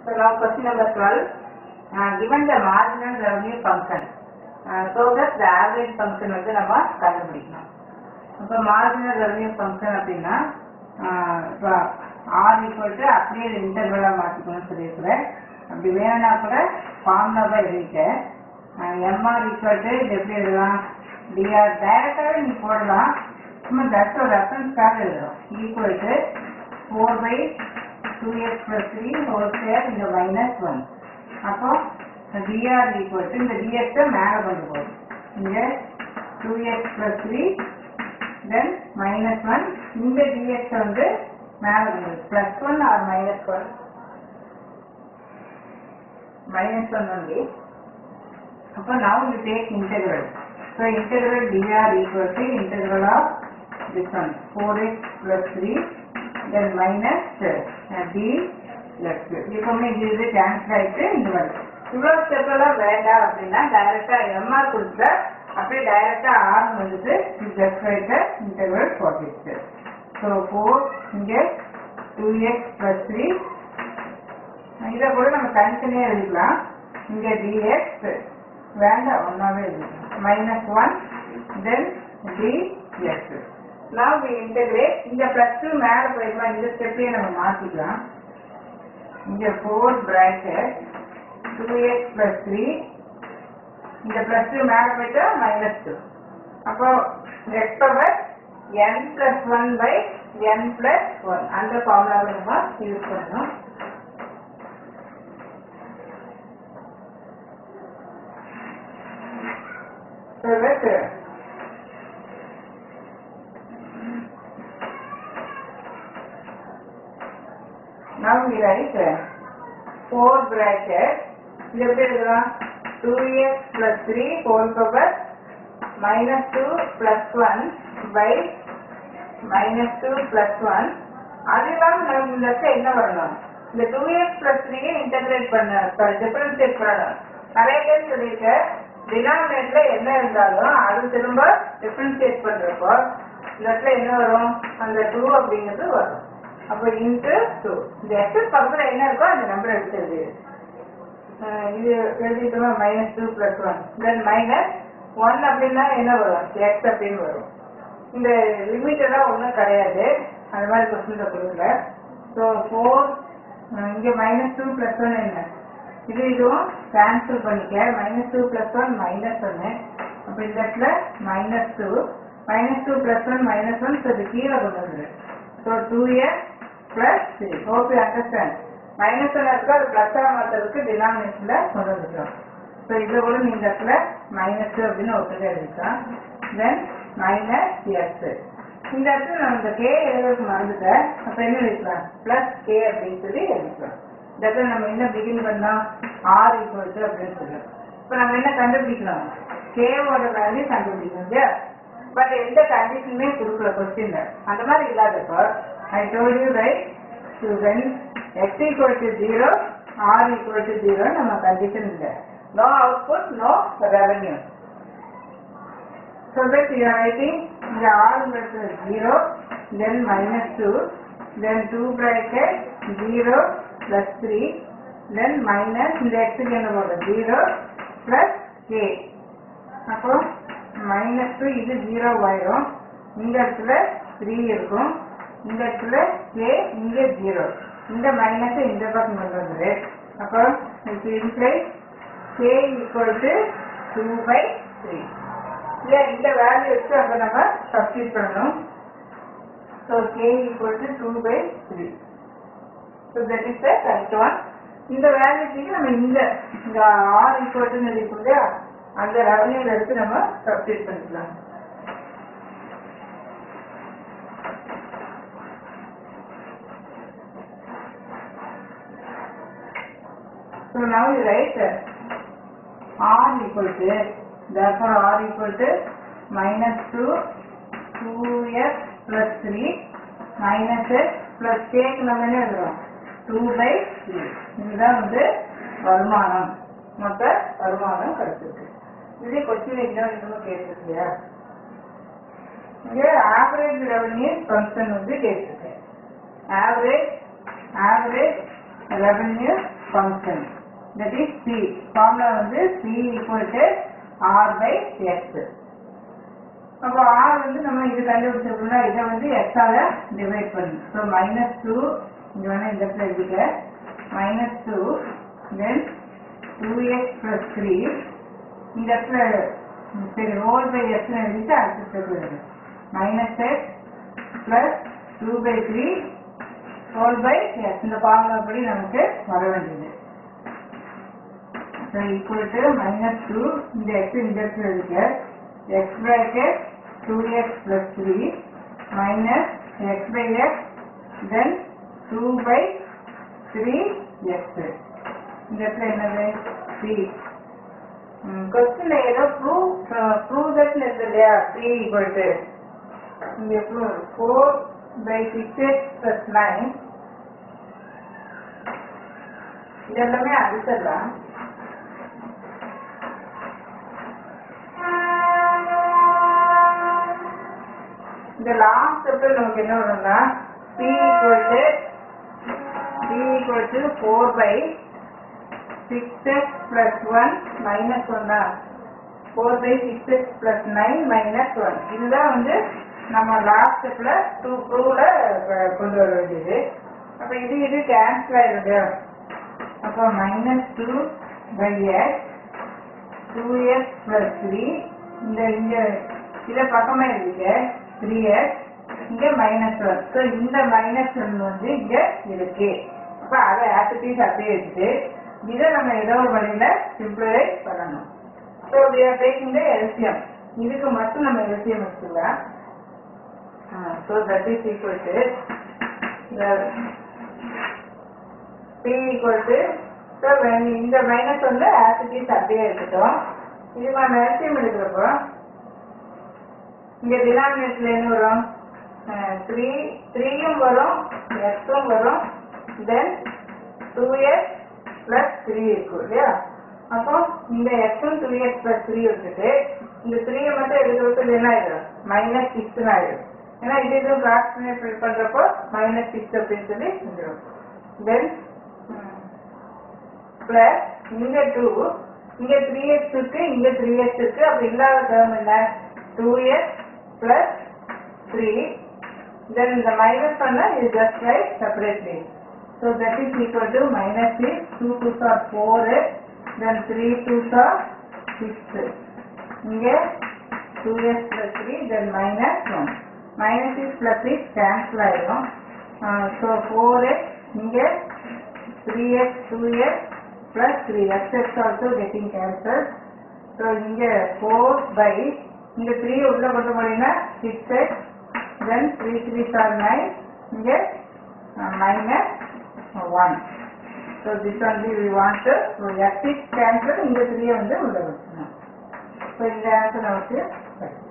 So now question number 12. Uh, given the marginal revenue function, uh, so that the average function வந்து நம்ம கண்டுபிடிக்கணும் இப்போ marginal revenue function அப்படின்னா ஆஹ் இப்போ r equal to அப்படியே இன்டர்வலாக மாற்றிக்கணும்னு சொல்லியிருக்கிறேன் அப்படி வேணும்னா கூட ஃபார்முலாவை எழுதிட்டேன் எம்ஆர் ஈக்குவல் டு இது எப்படி எழுதலாம் டிஆர் டைரக்டாகவே நீ போடலாம் சும்மா ஜஸ்ட் ஒரு ரெஃபரன்ஸ்க்காக எழுதுறோம் equal to four by two x plus three whole square இங்கே மைனஸ் ஒன் அப்போ டிஆர் ஈக்குவல் டு இந்த டிஎக்ஸை மேலே கொண்டு போகுது இங்கே two x plus three then minus one இந்த டிஎக்ஸ் வந்து மேலே கொண்டு plus one R minus one minus one only அப்போ now you take integral so integral dr equal to integral of this one 4x plus 3 then minus uh, d plus எப்பவுமே இது இது cancel ஆயிட்டு இந்த மாதிரி இவ்வளோ ஸ்டெப் எல்லாம் வேண்டாம் அப்படின்னா டைரக்டா எம்ஆர் கொடுத்த அப்படியே டைரக்டா ஆர் வந்துட்டு just write interval forty so four இங்கே டூ எக்ஸ் ப்ளஸ் த்ரீ இதை கூட நம்ம தனித்தனியாக எழுதிக்கலாம் இங்கே டிஎக்ஸ் வேண்டாம் ஒன்றாவே எழுதிக்கலாம் minus one then DX now we integrate இந்த ப்ளஸ் டூ மேலே போயிருக்கலாம் இந்த ஸ்டெப்பையே நம்ம மாற்றிக்கலாம் இங்கே four bracket two x plus three இந்த ப்ளஸ் டூ மேலே போயிட்டா மைனஸ் டூ அப்போ x power N plus one by N plus one அந்த ஃபார்முலாவை நம்ம யூஸ் பண்ணணும் So that uh, now we write uh, 4 bracket இது எப்படி எழுதலாம் 2x plus 3 whole power minus 2 plus 1 by minus 2 plus 1 அது இல்லாம நமக்கு இந்த இடத்துல என்ன வரணும் இந்த 2x plus 3 ஐ இன்டகிரேட் பண்ண சாரி டிஃபரன்ஷியேட் பண்ணணும் நிறைய பேர் சொல்லியிருக்கேன் டினாமினேட்ல என்ன இருந்தாலும் அது திரும்ப டிஃபரன்ஷியேட் பண்றப்போ இந்த இடத்துல என்ன வரும் அந்த டூ அப்படிங்கிறது வரும் அப்போ இன்ட்டு டூ இந்த எக்ஸஸ் பக்கத்தில் என்ன இருக்கோ அந்த நம்பர் எடுத்துருது இது எழுதிட்டோமா minus two plus one then minus one அப்படின்னா என்ன வரும் எக்ஸ் அப்படின்னு வரும் இந்த லிமிட் எல்லாம் ஒன்றும் கிடையாது அது மாதிரி கொஸ்டின் கொடுக்கல ஸோ ஃபோர் இங்கே மைனஸ் டூ ப்ளஸ் ஒன் என்ன இது இதுவும் கேன்சல் பண்ணிக்க minus two plus one minus ஒன்று அப்போ இந்த இடத்துல minus two minus two plus one minus one so இது கீழே கொண்டு வந்துடு so two x plus three hope you understand minus one இருக்கு அது ப்ளஸ்ஸாக மாற்றுறதுக்கு டினாமினேஷனில் கொண்டு வந்துட்டோம் ஸோ இதில் கூட நீங்கள் இடத்துல மைனஸ் டூ அப்படின்னு ஒருத்தர் எழுதிக்கலாம் தென் மைனஸ் எக்ஸ் இந்த இடத்துல நம்ம இந்த கே எழுதுறதுக்கு மறந்துட்டேன் அப்போ என்ன எழுதிக்கலாம் ப்ளஸ் கே அப்படின்னு சொல்லி எழுதிக்கலாம் இந்த இடத்துல நம்ம என்ன பிகின் பண்ணோம் ஆர் ஈக்குவல் டு அப்படின்னு சொல்லணும் இப்போ நம்ம என்ன கண்டுபிடிக்கணும் கேவோட வேல்யூ கண்டுபிடிக்கணும் இல்லையா பட் எந்த கண்டிஷனுமே கொடுக்கல கொஸ்டின்ல அந்த மாதிரி இல்லாதப்போ I told you right student x equal to zero R equal to zero நம்ம கண்டிஷன் இல்லை no output no revenue So that you are writing the R versus 0, then minus 2, then 2 bracket 0 plus 3, then minus இந்த x க்கு என்ன போடும் 0 plus k. அப்போ minus two இது zero ஆயிரும் இந்த இடத்துல த்ரீ இருக்கும் இந்த இடத்துல கே இங்க ஜீரோ இந்த மைனஸ் இந்த பக்கம் கொண்டு வந்துரு அப்போ இது imply k equal to two by three இல்லையா இந்த வேல்யூ வச்சு அங்கே நம்ம சப்ஸ்டியூட் பண்ணணும் so k equal to two by three so that is the correct one இந்த வேல்யூக்கு நம்ம இந்த இந்த ஆர் ஈக்குவல் டு இருக்கும் இல்லையா அந்த ரெவன்யூல எடுத்து நம்ம சப்ஸ்டியூட் பண்ணிக்கலாம் So now you write R equal to, therefore R equal to minus 2, 2x plus 3 minus x plus k க்கு நம்ம என்ன எழுதுறோம் 2 by 3 இதுதான் வந்து வருமானம் மொத்த வருமானம் கிடைச்சிருக்கு இதே கொஸ்டின் எக்ஸாம் இன்னும் கேட்டிருக்கு இல்லையா இங்கே ஆவரேஜ் ரெவன்யூ ஃபங்க்ஷன் வந்து கேட்டிருக்கு average average revenue function that is p formula வந்து p equal to r by x அப்போ ஆர் வந்து நம்ம இது கண்டுபிடிச்சிருக்கோம்னா இதை வந்து எக்ஸால டிவைட் பண்ணணும் ஸோ மைனஸ் டூ இங்கே வேணால் இந்த இடத்துல எழுதிக்க minus two then two x plus three இந்த இடத்துல ம், சரி ஹோல் பை எக்ஸ்னு எழுதிட்டு அடுத்த ஸ்டெப் எழுது minus x plus two by three whole by x இந்த ஃபார்முலா படி நமக்கு வர வேண்டியது so equal to minus two இந்த எக்ஸ் இந்த இடத்துல எழுதிக்க x bracket 2x plus 3 minus x by x then 2 by 3x இந்த இடத்துல என்னது c கொஸ்டின்ல ஏதோ ப்ரூவ் ப்ரூவ் தட் இருக்கு இல்லையா c equal to இங்க prove four by six x plus nine இதெல்லாமே அடுத்ததான் இந்த லாஸ்ட் ஸ்டெப்ல நமக்கு என்ன வரும்னா p equal to p equal to 4 by 6x plus 1 minus 1 தான் 4 by 6x plus 9 minus 1 இதுதான் வந்து நம்ம லாஸ்ட் ஸ்டெப்ல டூ ப்ரூவ்ல கொண்டு வர வேண்டியது அப்ப இது இது கேன்சல் ஆயிடுது அப்போ minus two by x two x plus three இந்த இங்க இதை பக்கமா இருக்கு த்ரீ எக்ஸ் இங்க மைனஸ் ஒன் ஸோ இந்த மைனஸ் ஒன் வந்து இங்க இருக்கு அப்ப அதை ஆக்டிவிட்டிஸ் அப்படியே வச்சுட்டு இதை நம்ம ஏதோ ஒரு வழியில சிம்பிளைஸ் பண்ணணும் so we are taking the LCM இதுக்கு மட்டும் நம்ம LCM எடுத்துக்கலாம் so that is equal to p equal to so when இந்த மைனஸ் வந்து ஆசிட்டிஸ் அப்படியே இருக்கட்டும் இது நம்ம எல்சியம் எடுக்கிறப்போ இங்க டினாமினேட்டர்ல என்ன வரும் த்ரீ த்ரீயும் வரும் எக்ஸும் வரும் then two x plus three இருக்கும் இல்லையா அப்போ இந்த எக்ஸும் டூ எக்ஸ் பிளஸ் த்ரீ வச்சுட்டு இந்த த்ரீயை மட்டும் எடுத்து விட்டு என்ன ஆயிடும் மைனஸ் சிக்ஸ்னு ஆயிடும் ஏன்னா இது இது பிராக்ஷனேட் பண்றப்போ மைனஸ் சிக்ஸ் அப்படின்னு சொல்லி வந்துடும் தென் பிளஸ் இங்க டூ இங்க த்ரீ எக்ஸ் இருக்கு இங்க த்ரீ எக்ஸ் இருக்கு அப்ப இல்லாத டேர்ம் என்ன two x plus three then இந்த மைனஸ் பண்ண இது just write separately so that is equal to minus six two two or four then three two or six இங்க two x plus three then minus one minus six plus six cancel ஆயிடும் so four x இங்க 3x, 2x plus 3x is also getting cancelled. So, இங்க 4 by, இங்க 3 உள்ள கொண்டு போனீங்கன்னா 6x, then 3 3 are 9, இங்க uh, minus 1. So, this only we want to, so x is cancelled, இங்க 3 வந்து உள்ள வச்சுக்கணும். So, இந்த answer நமக்கு கிடைக்கும்.